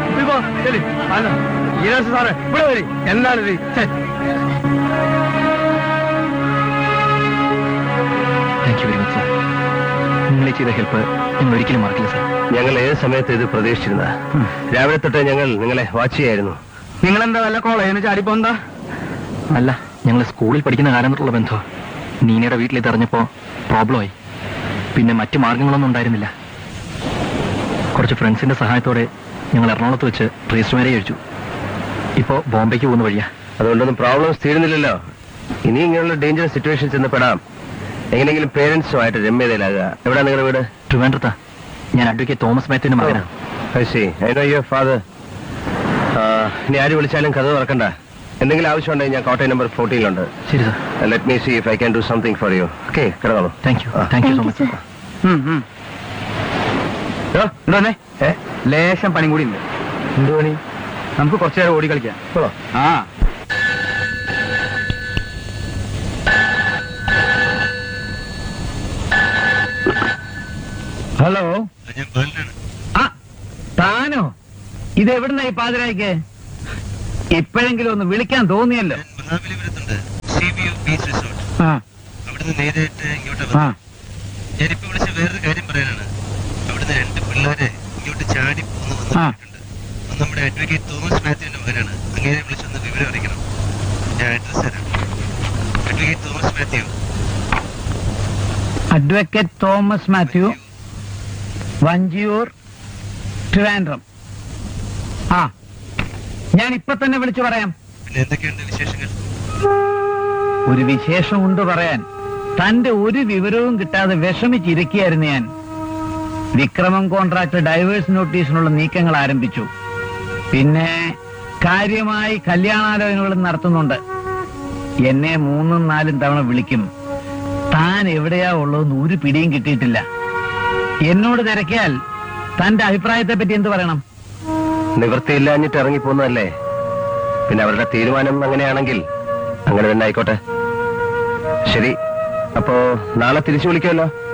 ഇപ്പോ ശരി അല്ല ഈരാസ് സാറേ ഇവിടെ വരി എന്താണിത് ഛെ. Thank you very much sir നിങ്ങൾ ഈ ചെയ്ത ഹെൽപ്പ് ഞങ്ങൾ ഒരിക്കലും മറക്കില്ല സാർ ഞങ്ങൾ ഏത് സമയത്ത് ഇത് പ്രതീക്ഷിച്ചിരുന്ന രാവിലെ തൊട്ട് ഞങ്ങൾ നിങ്ങളെ വാച്ച് ചെയ്യായിരുന്നു നിങ്ങളെന്താ വല്ല കോളേജിന് ചാടിപ്പോ എന്താ അല്ല ഞങ്ങൾ സ്കൂളിൽ പഠിക്കുന്ന കാലം തൊട്ടുള്ള ബന്ധം നീനയുടെ വീട്ടിൽ ഇതറിഞ്ഞപ്പോ പ്രോബ്ലമായി പിന്നെ മറ്റു മാർഗങ്ങളൊന്നും ഉണ്ടായിരുന്നില്ല കുറച്ച് ഫ്രണ്ട്സിന്റെ സഹായത്തോടെ ഞങ്ങൾ എറണാകുളത്ത് വെച്ച് രജിസ്റ്റർ മാരേജ് കഴിച്ചു ഇപ്പോൾ ബോംബെക്ക് പോകുന്ന വഴിയാ അതുകൊണ്ടൊന്നും പ്രോബ്ലംസ് തീരുന്നില്ലല്ലോ ഇനി ഇങ്ങനെയുള്ള ഡേഞ്ചറസ് സിറ്റുവേഷൻ ചെന്ന് പെടാം എങ്ങനെയെങ്കിലും പേരൻസുമായിട്ട് രമ്യതയിലാകുക എവിടെ നിങ്ങളുടെ വീട് ട്രിവാൻഡ്രത്താ ഞാൻ അഡ്വക്കേറ്റ് തോമസ് മാത്യുവിന്റെ മകനാണ് ശരി ഐ നോ യുവർ ഫാദർ ഇനി ആര് വിളിച്ചാലും കഥ തുറക്കണ്ട എന്തെങ്കിലും ആവശ്യമുണ്ടെങ്കിൽ ഞാൻ കോട്ടയം നമ്പർ ഫോർട്ടീനിലുണ്ട് ശരി sir let me see if I can do something for you okay കിടന്നോളൂ thank you thank you so much ഇതന്നെ ലേശം പണി കൂടി ഉണ്ട് എന്ത് പണി നമുക്ക് കുറച്ചു നേരം ഓടി കളിക്കാം പോളോ ആ ഹലോ ആ താനോ ഇത് എവിടുന്നായി പാതിരായിക്ക് ഇപ്പോഴെങ്കിലും ഒന്ന് വിളിക്കാൻ തോന്നിയല്ലോ മഹാബലിപുരത്തുണ്ട് C B U beach resort ആ അവിടുന്ന് നേരിട്ട് ഇങ്ങോട്ട് ആ വന്നു ഞാനിപ്പോ വിളിച്ച വേറൊരു കാര്യം പറയാനാണ് അവിടുന്ന് രണ്ട് പിള്ളേരെ ഇങ്ങോട്ട് ചാടി പോന്ന് ആ. വന്നിട്ടുണ്ട് ഒന്ന് നമ്മുടെ അഡ്വക്കേറ്റ് തോമസ് മാത്യുവിന്റെ മകനാണ് അങ്ങേരെ വിളിച്ചൊന്ന് വിവരം അറിയിക്കണം ഞാൻ അഡ്രസ് തരാം അഡ്വക്കേറ്റ് തോമസ് മാത്യു അഡ്വക്കേറ്റ് തോമസ് മാത്യു വഞ്ചിയൂർ ട്രിവാൻഡ്രം ആ ഞാൻ ഇപ്പൊ തന്നെ വിളിച്ചു പറയാം പിന്നെ എന്തൊക്കെയുണ്ട് വിശേഷങ്ങൾ ഒരു വിശേഷമുണ്ട് പറയാൻ തന്റെ ഒരു വിവരവും കിട്ടാതെ വിഷമിച്ചിരിക്കുകയായിരുന്നു ഞാൻ വിക്രമം കോൺട്രാക്ട് ഡൈവേഴ്സ് നോട്ടീസിനുള്ള നീക്കങ്ങൾ ആരംഭിച്ചു പിന്നെ കാര്യമായി കല്യാണാലോചനകളും നടത്തുന്നുണ്ട് എന്നെ മൂന്നും നാലും തവണ വിളിക്കും താൻ എവിടെയാ ഉള്ളതെന്ന് ഒരു പിടിയും കിട്ടിയിട്ടില്ല എന്നോട് തിരക്കിയാൽ തന്റെ അഭിപ്രായത്തെ പറ്റി എന്ത് പറയണം നിവൃത്തിയില്ലാഞ്ഞിട്ട് ഇറങ്ങിപ്പോന്നതല്ലേ പിന്നെ അവരുടെ തീരുമാനം അങ്ങനെയാണെങ്കിൽ അങ്ങനെ തന്നെ ആയിക്കോട്ടെ ശരി അപ്പോ നാളെ തിരിച്ചു വിളിക്കുമല്ലോ